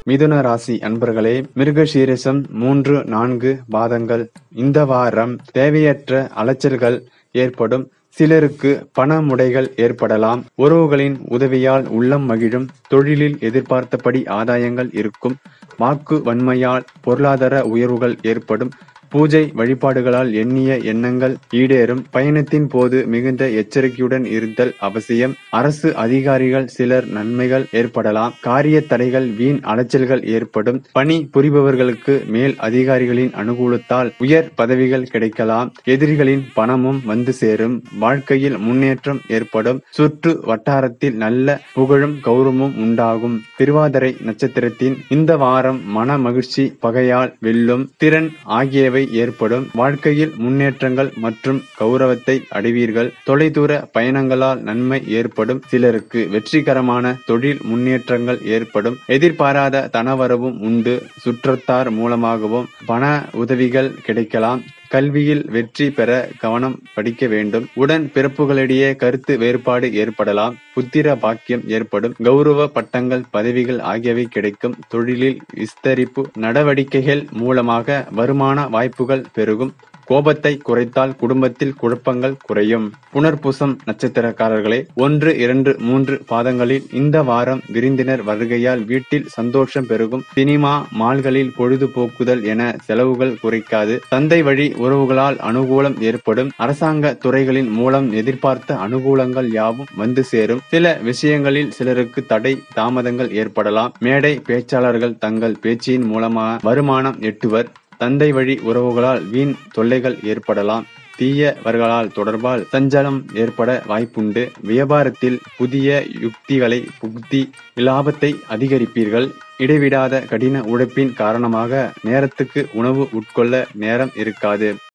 மிதுன ராசி அன்பர்களே மிருகசீரிசம் மூன்று நான்கு பாதங்கள் இந்த வாரம் தேவையற்ற அலைச்சல்கள் ஏற்படும் சிலருக்கு பணமுடைகள் ஏற்படலாம் உறவுகளின் உதவியால் உள்ளம் மகிழும் தொழிலில் எதிர்பார்த்தபடி ஆதாயங்கள் இருக்கும் வாக்கு வன்மையால் பொருளாதார உயர்வுகள் ஏற்படும் பூஜை வழிபாடுகளால் எண்ணிய எண்ணங்கள் ஈடேறும் பயணத்தின் போது மிகுந்த எச்சரிக்கையுடன் இருத்தல் அவசியம் அரசு அதிகாரிகள் சிலர் நன்மைகள் ஏற்படலாம் காரிய தடைகள் வீண் அலைச்சல்கள் ஏற்படும் பணி புரிபவர்களுக்கு மேல் அதிகாரிகளின் அனுகூலத்தால் உயர் பதவிகள் கிடைக்கலாம் எதிரிகளின் பணமும் வந்து சேரும் வாழ்க்கையில் முன்னேற்றம் ஏற்படும் சுற்று வட்டாரத்தில் நல்ல புகழும் கௌரவமும் உண்டாகும் திருவாதிரை நட்சத்திரத்தின் இந்த வாரம் மன மகிழ்ச்சி பகையால் வெல்லும் திறன் ஆகியவை ஏற்படும் வாழ்க்கையில் முன்னேற்றங்கள் மற்றும் கௌரவத்தை அடைவீர்கள் தொலைதூர பயணங்களால் நன்மை ஏற்படும் சிலருக்கு வெற்றிகரமான தொழில் முன்னேற்றங்கள் ஏற்படும் எதிர்பாராத தனவரவும் உண்டு சுற்றத்தார் மூலமாகவும் பண உதவிகள் கிடைக்கலாம் கல்வியில் வெற்றி பெற கவனம் படிக்க வேண்டும் உடன் பிறப்புகளிடையே கருத்து வேறுபாடு ஏற்படலாம் புத்திர பாக்கியம் ஏற்படும் கௌரவ பட்டங்கள் பதவிகள் ஆகியவை கிடைக்கும் தொழிலில் விஸ்தரிப்பு நடவடிக்கைகள் மூலமாக வருமான வாய்ப்புகள் பெருகும் கோபத்தை குறைத்தால் குடும்பத்தில் குழப்பங்கள் குறையும் புனர்பூசம் நட்சத்திரக்காரர்களே ஒன்று இரண்டு மூன்று பாதங்களில் இந்த வாரம் விருந்தினர் வருகையால் வீட்டில் சந்தோஷம் பெருகும் சினிமா மால்களில் பொழுதுபோக்குதல் என செலவுகள் குறைக்காது தந்தை வழி உறவுகளால் அனுகூலம் ஏற்படும் அரசாங்க துறைகளின் மூலம் எதிர்பார்த்த அனுகூலங்கள் யாவும் வந்து சேரும் சில விஷயங்களில் சிலருக்கு தடை தாமதங்கள் ஏற்படலாம் மேடை பேச்சாளர்கள் தங்கள் பேச்சின் மூலமாக வருமானம் எட்டுவர் தந்தை வழி உறவுகளால் வீண் தொல்லைகள் ஏற்படலாம் தீயவர்களால் தொடர்பால் சஞ்சலம் ஏற்பட வாய்ப்புண்டு வியாபாரத்தில் புதிய யுக்திகளை புகுத்தி லாபத்தை அதிகரிப்பீர்கள் இடைவிடாத கடின உழைப்பின் காரணமாக நேரத்துக்கு உணவு உட்கொள்ள நேரம் இருக்காது